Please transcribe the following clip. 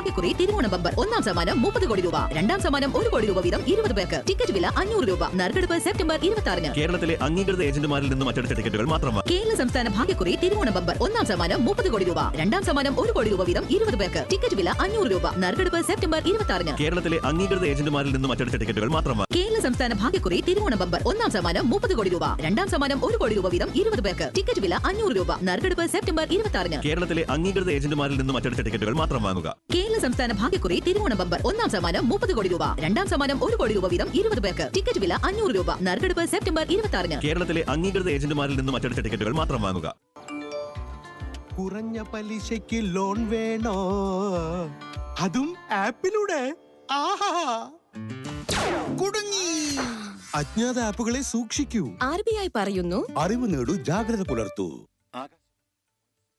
ഭാഗ്യക്കുറി തിരുവോണ ബമ്പർ ഒന്നാം സമ്മാനം മുപ്പത് കോടി രൂപ രണ്ടാം സമ്മാനം ഒരു കോടി രൂപ വീതം ഇരുപത് പേർക്ക് ടിക്കറ്റ് വില അഞ്ഞൂറ് രൂപ നറുക്കെടുപ്പ് സെപ്റ്റംബർ ഇരുപത്തി ആറിന് കേരളത്തിലെ അംഗീകൃത ഏജന്റുമാരിൽ നിന്നും അച്ചടിച്ച ടിക്കറ്റുകൾ മാത്രം വാങ്ങുക. കേരള സംസ്ഥാന ഭാഗ്യക്കുറി തിരുവോണ ബമ്പർ ഒന്നാം സമ്മാനം മുപ്പത് കോടി രൂപ രണ്ടാം സമ്മാനം ഒരു കോടി രൂപ വീതം ഇരുപത് പേർക്ക് ടിക്കറ്റ് വില അഞ്ഞൂറ് രൂപ നറുക്കെടുപ്പ് സെപ്റ്റംബർ ഇരുപത്തി ആറിന് കേരളത്തിലെ അംഗീകൃത ഏജന്റുമാരിൽ നിന്നും അച്ചടിച്ച ടിക്കറ്റുകൾ മാത്രം വാങ്ങുക. കേരള സംസ്ഥാന ഭാഗ്യക്കുറി തിരുവോണ ബമ്പർ ഒന്നാം സമ്മാനം മുപ്പത് കോടി രൂപ രണ്ടാം സമ്മാനം ഒരു കോടി രൂപ വീതം ഇരുപത് പേർക്ക് ടിക്കറ്റ് വില അഞ്ഞൂറ് രൂപ നറുക്കെടുപ്പ് സെപ്റ്റംബർ ഇരുപത്തി ആറിന് കേരളത്തിലെ അംഗീകൃത ഏജന്റുമാരിൽ നിന്നും അച്ചടിച്ച ടിക്കറ്റുകൾ മാത്രം വാങ്ങുക കേരള സംസ്ഥാന ഭാഗ്യക്കുറി തിരുവോണ ബമ്പർ ഒന്നാം സമ്മാനം മുപ്പത് കോടി രൂപ രണ്ടാം സമ്മാനം ഒരു കോടി രൂപ വീതം ഇരുപത് പേർക്ക് ടിക്കറ്റ് വില അഞ്ഞൂറ് രൂപ നറുക്കെടുപ്പ് സെപ്റ്റംബർ ഇരുപത്തി ആറിന് കേരളത്തിലെ അംഗീകൃത ഏജന്റുമാരിൽ നിന്നും അച്ചടിച്ച ടിക്കറ്റുകൾ മാത്രം വാങ്ങുക കുറഞ്ഞ പലിശയ്ക്ക് ലോൺ വേണോ അതും ആപ്പിലൂടെ ആഹാ കുടുങ്ങി അജ്ഞാത ആപ്പുകളെ സൂക്ഷിക്കൂ ആർ ബി ഐ പറയുന്നു അറിവ് നേടൂ ജാഗ്രത പുലർത്തൂ